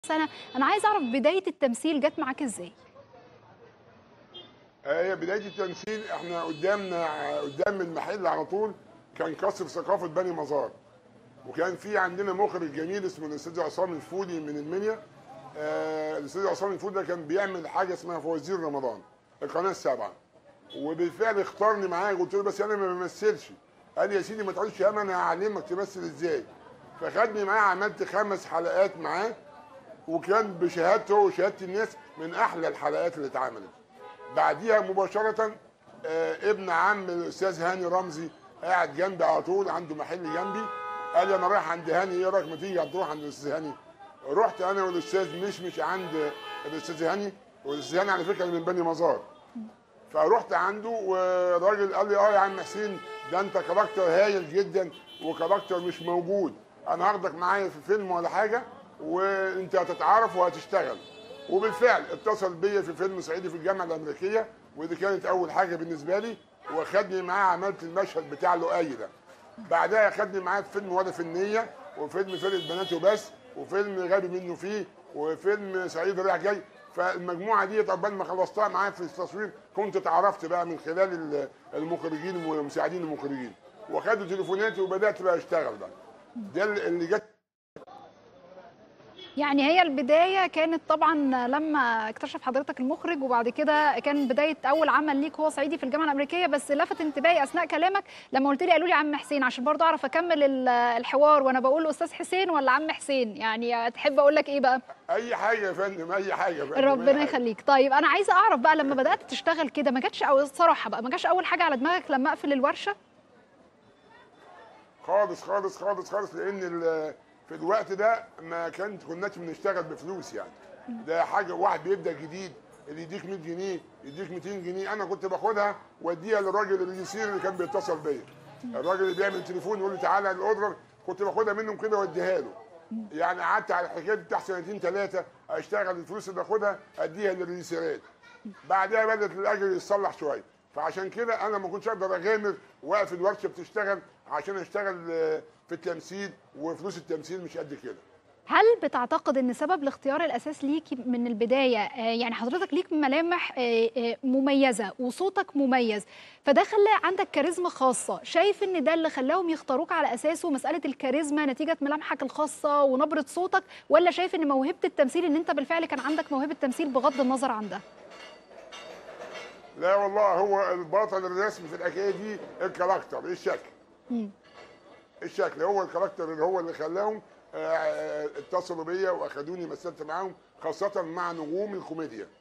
سنة أنا عايز أعرف بداية التمثيل جت معاك إزاي؟ هي بدايه التمثيل احنا قدامنا قدام المحل على طول كان قصر ثقافه بني مزار وكان في عندنا مخرج جميل اسمه الاستاذ عصام الفولي من المنيا آه الاستاذ عصام الفولي ده كان بيعمل حاجه اسمها فوازير رمضان القناه السابعه وبالفعل اختارني معاه قلت له بس انا ما بمثلش قال لي يا سيدي ما تقولش هم انا هعلمك تمثل ازاي فخدني معاه عملت خمس حلقات معاه وكان بشهادته وشهاده الناس من احلى الحلقات اللي اتعملت بعديها مباشرة آه، ابن عم الأستاذ هاني رمزي قاعد جنبي على طول عنده محل جنبي قال لي أنا رايح عند هاني إيه رأيك ما تيجي تروح عند الأستاذ هاني رحت أنا والأستاذ مشمش عند الأستاذ هاني والأستاذ هاني على فكرة من بني مزار فرحت عنده والراجل قال لي اه يا عم حسين ده انت كاركتر هايل جدا وكاركتر مش موجود انا هاخدك معايا في فيلم ولا حاجه وانت هتتعرف وهتشتغل وبالفعل اتصل بيا في فيلم صعيدي في الجامعه الامريكيه ودي كانت اول حاجه بالنسبه لي وخدني معاه عملت المشهد بتاع لؤي ده بعدها خدني معاه في فيلم ولا في النيه وفيلم فرقه بنات وبس وفيلم غبي منه فيه وفيلم صعيدي رايح جاي فالمجموعه دي عقبال ما خلصتها معاه في التصوير كنت اتعرفت بقى من خلال ال- المخرجين ومساعدين المخرجين وخدوا تليفوناتي وبدات بقى اشتغل بقى ده اللي جت يعني هي البداية كانت طبعا لما اكتشف حضرتك المخرج وبعد كده كان بداية أول عمل ليك هو صعيدي في الجامعة الأمريكية بس لفت انتباهي أثناء كلامك لما قلت لي قالوا لي عم حسين عشان برضه أعرف أكمل ال- الحوار وأنا بقول أستاذ حسين ولا عم حسين يعني تحب أقول لك إيه بقى؟ اي حاجه يا فندم اي حاجه يا فندم أي ربنا حاجة. يخليك طيب أنا عايزة أعرف بقى لما بدأت تشتغل كده ما جاتش أو الصراحة بقى ما جاش أول حاجة على دماغك لما أقفل الورشة؟ خالص خالص خالص خالص لان ال- في الوقت ده ما كانت كناش بنشتغل بفلوس يعني ده حاجه واحد بيبدا جديد اللي يديك 100 جنيه يديك 200 جنيه انا كنت باخدها واديها للراجل اللي يصير اللي كان بيتصل بيا الراجل اللي بيعمل تليفون يقول لي تعالى الاوردر كنت باخدها منهم كده واديها له يعني قعدت على الحكايه دي بتاع سنتين ثلاثه اشتغل الفلوس اللي باخدها اديها للريسيرات بعدها بدات الاجر يتصلح شويه فعشان كده انا ما كنتش اقدر اغامر واقف الورشه بتشتغل عشان اشتغل آه، في التمثيل وفلوس التمثيل مش قد كده هل بتعتقد ان سبب الاختيار الاساس ليكي من البدايه آه، يعني حضرتك ليك ملامح آه، آه، مميزه وصوتك مميز فده خلى عندك كاريزما خاصه شايف ان ده اللي خلاهم يختاروك على اساسه مساله الكاريزما نتيجه ملامحك الخاصه ونبره صوتك ولا شايف ان موهبه التمثيل ان انت بالفعل كان عندك موهبه تمثيل بغض النظر عن ده لا والله هو البطل الرسمي في الحكايه دي الكاركتر الشكل الشكل هو الكاركتر اللي هو اللي خلاهم آه، آه، اتصلوا بيا واخدوني مثلت معاهم خاصه مع نجوم الكوميديا